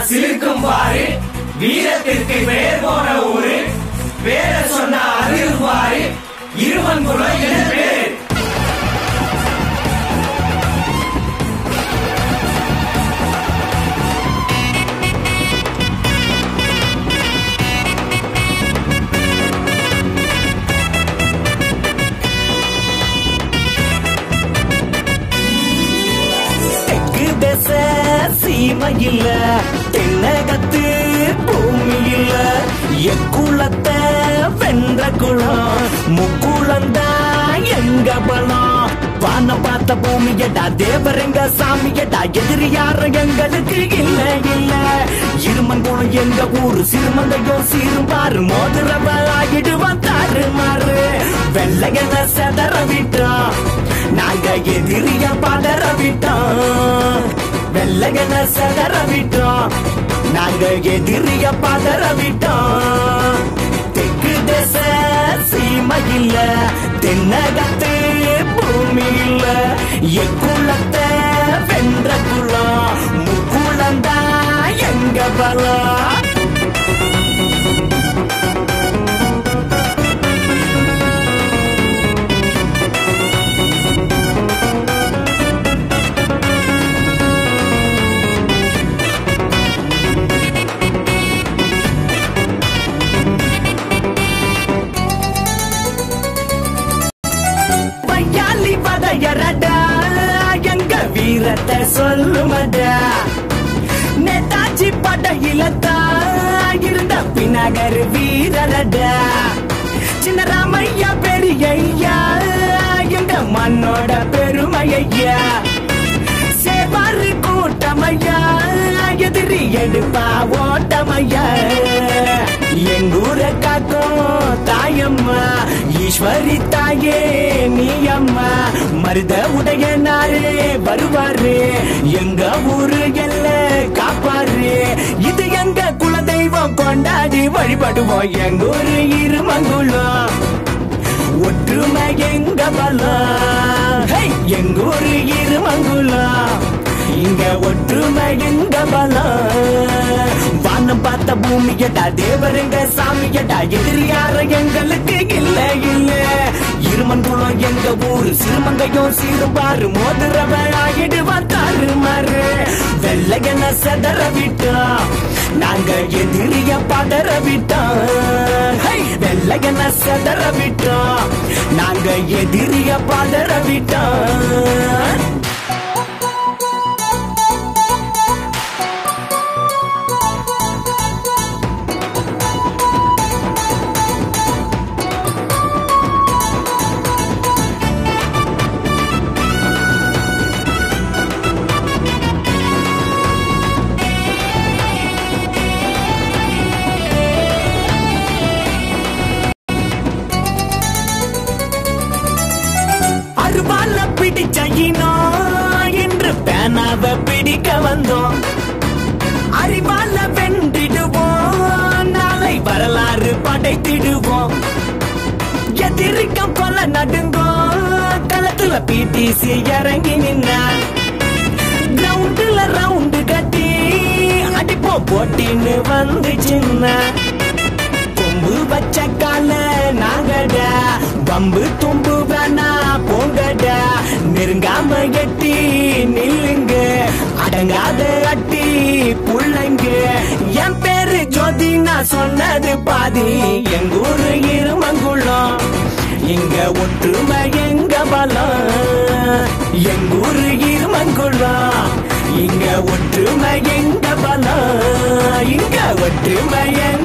சிலிர்க்கும் பாரு வீரத்திற்கு பெயர் போன ஊரு பேர சொன்ன அதிரும் பாரு இருவன் குலம் என பேரு தெற்கு தேச சீமை இல்ல தென்னகத்து பூமி இல்ல எக்குளத்தை வென்ற குளம் முக்குளந்தா எங்க பலம் வான பார்த்த பூமியடா தேவரங்க சாமியடா எதிரி யாரும் எங்களுக்கு இல்ல இல்ல இருமன் குளம் எங்க ஊரு சிறுமந்தையோ சீரும் பாரு மோதிரவ ஆகிடுவான் தாறு மாறு வெள்ளையன செதற விட்டோம் நாங்க எதிரிய பதற விட்டோம் வெள்ளையன செதற விட்டோம் நாங்க எதிரிய பதற விட்டோம் தெற்கு தேச சீமை இல்ல தென்னகத்து பூமி இல்ல எக்குளத்தை வென்ற குளம் முக்குளந்தா எங்க பலம் பையாலி பதையரடா எங்க வீரத்தை சொல்லுமடா நேதாஜி படையில தான் இருந்த பினகர் வீரரடா சின்ன ராமையா பெரியய்யா எங்க மண்ணோட பெருமையா சேவாறு கூட்டமையா எதிரி எடுப்பா ஓட்டமையா எங்கூர காக்கும் தாயம்மா ஈஸ்வரி தாயே நீ அம்மா மருத உடைய நாரே வருவாரு எங்க ஊரு எல்ல காப்பாரு இது எங்க குலதெய்வம் கொண்டாடி வழிபடுவோம் எங்க ஊரு இருமங்குளம் ஒற்றுமை எங்க பலம் ஹே! எங்க ஊரு இருமங்குளம் இங்க ஒற்றுமை எங்க பலம் வானம் பார்த்த பூமியடா தேவருங்க சாமியடா எதிரி யார எங்களுக்கு இல்ல இல்ல இருமன் குளம் எங்க ஊரு சிறுமங்கையும் சீருபாரு மோதிரவ ஆகிடுவான் தாறு மாறு வெள்ளையன செதற விட்டோம் நாங்க எதிரிய பதற விட்டோம் ஹை! வெள்ளையன செதற விட்டோம் நாங்க எதிரிய பதற விட்டோம் அருவால பிடிச்ச இனம் என்று பேனாவை பிடிக்க வந்தோம் அறிவால வென்றிடுவோம் நாளை வரலாறு படைத்திடுவோம் எதிரிக்கம் கொல நடுங்கோ களத்துல பிடிசி இறங்கி நின்னா கிரவுண்டுல ரவுண்டு கட்டி அடிப்போம் போட்டின்னு வந்து சின்ன கொம்பு வச்ச கால நாங்கடா பம்பு தும்பு வேணா போங்கடா நெருங்காம எட்டி நில்லுங்க அடங்காத அட்டி புள்ளைங்க என் பேரு ஜோதி நான் சொன்னது பாதி எங்க ஊரு இருமங்குளம் இங்க ஒற்றுமை எங்க பலம் எங்க ஊரு இருமங்குளம் இங்க ஒற்றுமை எங்க பலம் இங்க ஒற்றுமை எங்க